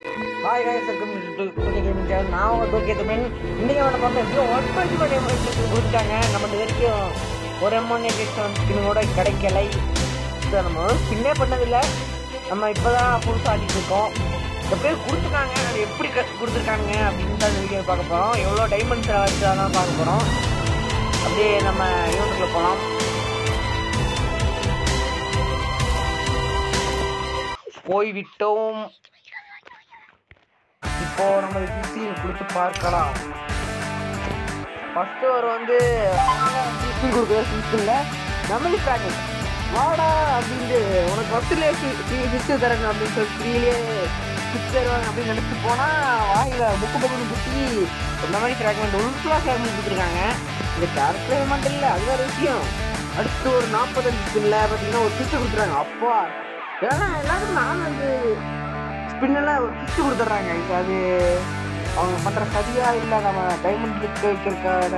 hi guys welcome to two K gaming channel நான் உங்கள் two K Tamil இன்றைக்கி நம்ம பார்த்தா எப்படியும் ஒன் டுவெண்ட்டி ஃபைவ் எம்எஸ் கொடுத்தாங்க நம்ம இது வரைக்கும் ஒரு எம்ஒன் எக்ஸ்டன் ஸ்கின் கூட கிடைக்கலை இது நம்ம ஸ்பின்னே பண்ணதில்லை நம்ம இப்போ தான் புதுசாக ஆடிட்டு இருக்கோம் எப்படியும் கொடுத்துருக்காங்க அது எப்படி க கொடுத்துருக்காங்க அப்படின்னு தான் இந்த வீடியோ பார்க்க போகிறோம் எவ்வளோ டைமண்ட்ஸ் வச்சு தான் பார்க்க போகிறோம் அப்படியே நம்ம யூனிட்டில் போகலாம் போய்விட்டோம் இப்போ நம்ம சிசி கொடுத்து பார்க்கலாம் ஃபர்ஸ்ட் ஒரு வந்து சிசி கொடுக்குற சிஸ்டம்ல மெமரி பேக்கெட் வாடா அப்படின்ட்டு உனக்கு ஃபர்ஸ்ட்லேயே சிக்ஸ் தரேன் அப்படின்னு சொல்லி ஃப்ரீலேயே சிக்ஸ் தருவாங்க அப்படின்னு நினச்சி போனால் வாயில புக்கு புக்குன்னு குத்தி மெமரி ஃப்ராக்மெண்ட் உள்ஃபுல்லாக ஃப்ராக்மெண்ட் கொடுத்துருக்காங்க இந்த கேரக்டர் மட்டும் இல்லை அது வேறு விஷயம் அடுத்து ஒரு நாற்பத்தஞ்சு ஸ்பின்ல பார்த்தீங்கன்னா ஒரு சிக்ஸ் கொடுத்துறாங்க அப்பா ஏன்னா எல்லாருக்கும் நான் வந்து ஸ்பின்னெல்லாம் ஒரு கிஃப்ட் கொடுத்துட்றாங்க இது அது அவங்க பண்ணுற சரியா இல்லை நம்ம டைமண்ட் லிக் வைக்கிறதுக்கான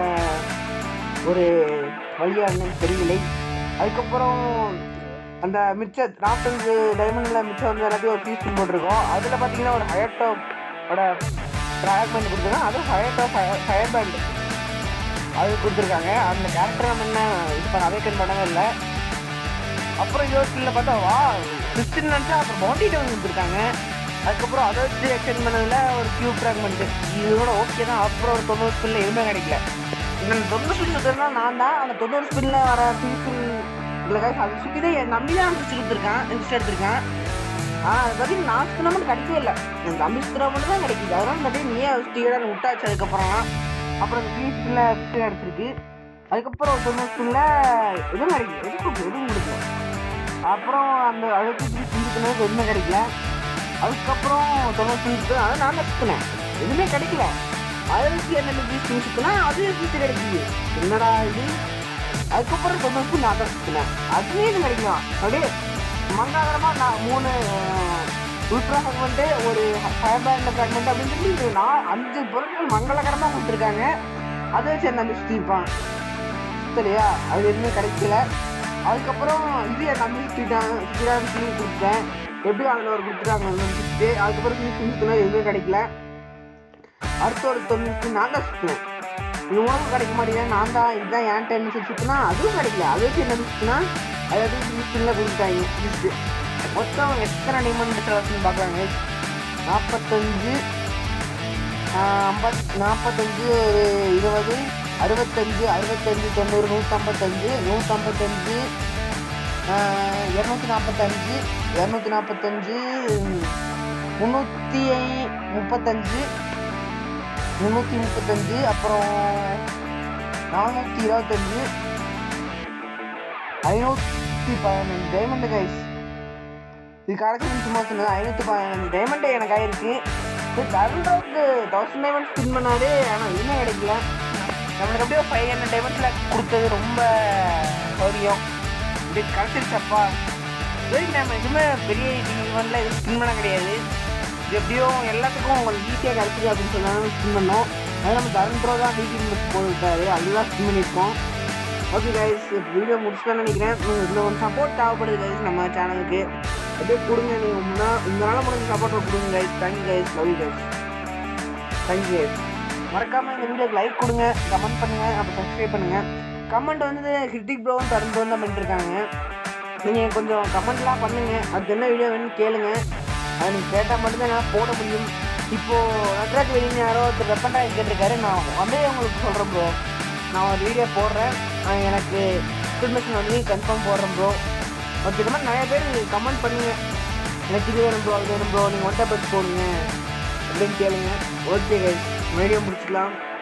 ஒரு வழியா என்னன்னு தெரியலை அதுக்கப்புறம் அந்த மிச்ச நாற்பத்தஞ்சு டைமண்டில் மிச்சம் வந்து எல்லாத்தையும் ஒரு பீஸ் போட்டிருக்கோம் அதில் பார்த்தீங்கன்னா ஒரு ஹயர்டோட ஃப்ராக்மெண்ட் கொடுத்துருக்காங்க அதுவும் ஹயர்டோ ஃபயர் பேண்ட் அது கொடுத்துருக்காங்க அந்த கேரக்டர் நம்ம என்ன இது பண்ண அவேக்கன் பண்ணவே இல்லை அப்புறம் யோசிக்கல பார்த்தா வா கிறிஸ்டின் நினச்சா அப்புறம் பவுண்டி டவுன் கொடுத்துருக்காங்க அதுக்கப்புறம் அதை வச்சு எக்ஸ்டெண்ட் பண்ணதில் ஒரு கியூ ஃப்ராக்மெண்ட் இதோட ஓகே தான் அப்புறம் ஒரு தொண்ணூறு ஸ்பின்ல எதுவுமே கிடைக்கல இந்த தொண்ணூறு ஸ்பின் சுற்றுனா நான் தான் அந்த தொண்ணூறு ஸ்பின்ல வர பீஸ்பின் இல்லை guys, அது சுற்றி தான் என் நம்பி தான் சுற்றி கொடுத்துருக்கான் இன்ஸ்ட் எடுத்திருக்கேன் ஆனால் அதை பற்றி நான் சுற்றினா மட்டும் கிடைக்கவே இல்லை என் தம்பி சுற்றுறா மட்டும் தான் கிடைக்குது அதனால இந்த டைம் நீயே சுற்றிக்கிட விட்டாச்சு அதுக்கப்புறம்லாம் அப்புறம் அந்த பீஸ்பின்ல கிடச்சிருக்கு அதுக்கப்புறம் ஒரு தொண்ணூறு ஸ்பின்ல எதுவும் கிடைக்கல எதுவும் எதுவும் கொடுக்கல அப்புறம் அந்த அதுக்கு சிந்திக்கணும் எதுவுமே கிடைக்கல அதுக்கப்புறம் தொண்ணூற்றி இருக்கு அதை நான் தான் சுற்றினேன் எதுவுமே கிடைக்கல அதுக்கு என்ன பீஸ் சுற்றினா அது பீஸ் கிடைக்குது என்னடா இது அதுக்கப்புறம் தொண்ணூற்றி நான் தான் சுற்றினேன் அதுவே இது கிடைக்கும் அப்படியே மங்காகரமாக நான் மூணு உல்ட்ரா ஃப்ராக்மெண்ட்டு ஒரு ஃபயர் பேண்ட் ஃப்ராக்மெண்ட் அப்படின்னு சொல்லி நான் அஞ்சு பொருட்கள் மங்களகரமாக கொடுத்துருக்காங்க அதை வச்சு என்ன சுற்றிருப்பான் சரியா அது எதுவுமே கிடைக்கல அதுக்கப்புறம் இது என் தம்பி சுற்றிட்டான் சுற்றிடான்னு சொல்லி கொடுத்தேன் எப்படி அதில் ஒரு கொடுத்துட்டாங்க சுற்றிட்டு அதுக்கப்புறம் சொல்லி சுற்றினா எதுவுமே கிடைக்கல அடுத்த ஒரு தொண்ணூற்றி நான் தான் சுற்றினேன் இது உனக்கு கிடைக்க மாட்டேங்குது நான் தான் இதுதான் என் டைம் சொல்லி சுற்றினா அதுவும் கிடைக்கல அதை வச்சு என்ன சுற்றினா அதாவது மிஷினில் கொடுத்துட்டாங்க லிஸ்ட்டு மொத்தம் எத்தனை டைமண்ட் செலவுன்னு பார்க்குறாங்க நாற்பத்தஞ்சு ஐம்பத் நாற்பத்தஞ்சு ஒரு இருபது அறுபத்தஞ்சு அறுபத்தஞ்சு தொண்ணூறு நூற்றம்பத்தஞ்சு நூற்றம்பத்தஞ்சு இரநூத்தி நாற்பத்தஞ்சு இரநூத்தி நாற்பத்தஞ்சு முந்நூற்றி முப்பத்தஞ்சு முந்நூற்றி முப்பத்தஞ்சு அப்புறம் நானூற்றி இருபத்தஞ்சு ஐநூற்றி பதினஞ்சு டைமண்டு கைஸ் இது கடைசி சும்மா சொன்னது ஐநூற்றி பதினஞ்சு டைமண்டு எனக்கு ஆயிருக்கு இது தருண்றவுக்கு தௌசண்ட் டைமண்ட் ஸ்பின் பண்ணாரு ஆனால் இன்னும் கிடைக்கல நம்மளுக்கு அப்படியே ஃபைவ் ஹண்ட்ரட் டைமண்ட்ஸில் கொடுத்தது ரொம்ப சௌரியம் இது கிடச்சிருச்சப்பா சரி நம்ம எதுவுமே பெரிய ஈவெண்ட்டில் எதுவும் ஸ்பின் பண்ண கிடையாது இது எப்படியும் எல்லாத்துக்கும் உங்களுக்கு ஈஸியாக கிடச்சிது அப்படின்னு சொன்னாலும் ஸ்பின் பண்ணோம் அது நம்ம தருண் ப்ரோ தான் டிடி முடிச்சு போட்டுட்டாரு அதுதான் ஸ்பின் பண்ணியிருக்கோம் ஓகே கைஸ் வீடியோ முடிச்சுதான் நினைக்கிறேன் நீங்கள் இதில் ஒரு சப்போர்ட் தேவைப்படுது கைஸ் நம்ம சேனலுக்கு அப்படியே கொடுங்க நீங்கள் முன்னா உங்களால் முடிஞ்ச சப்போர்ட் கொடுங்க guys thank you guys love you guys thank you guys மறக்காமல் இந்த வீடியோக்கு லைக் கொடுங்க கமெண்ட் பண்ணுங்கள் அப்புறம் சப்ஸ்கிரைப் பண்ணுங்கள் கமெண்ட் வந்து ஹிருத்திக் ப்ரோவும் தருண் ப்ரோ தான் பண்ணிட்டுருக்காங்க நீங்கள் கொஞ்சம் கமெண்ட்லாம் பண்ணுங்கள் அது என்ன வீடியோ வேணும்னு கேளுங்க அதை நீங்கள் கேட்டால் மட்டும்தான் என்னால் போட முடியும் இப்போது நட்ராஜ் வெளியே யாரோ ஒருத்தர் வெப்பன் டாய் கேட்டிருக்காரு நான் வந்து உங்களுக்கு சொல்கிறேன் ப்ரோ நான் ஒரு வீடியோ போடுறேன் நான் எனக்கு இன்ஃபர்மேஷன் வந்து கன்ஃபார்ம் போடுறேன் ப்ரோ ஓகே இந்த மாதிரி நிறைய பேர் கமெண்ட் பண்ணுங்க எனக்கு இது வேணும் ப்ரோ அது வேணும் ப்ரோ நீங்கள் ஒன்றை பற்றி போடுங்க அப்படின்னு கேளுங்க ஓகே கைஸ் வீடியோ முடிச்சுக்கலாம்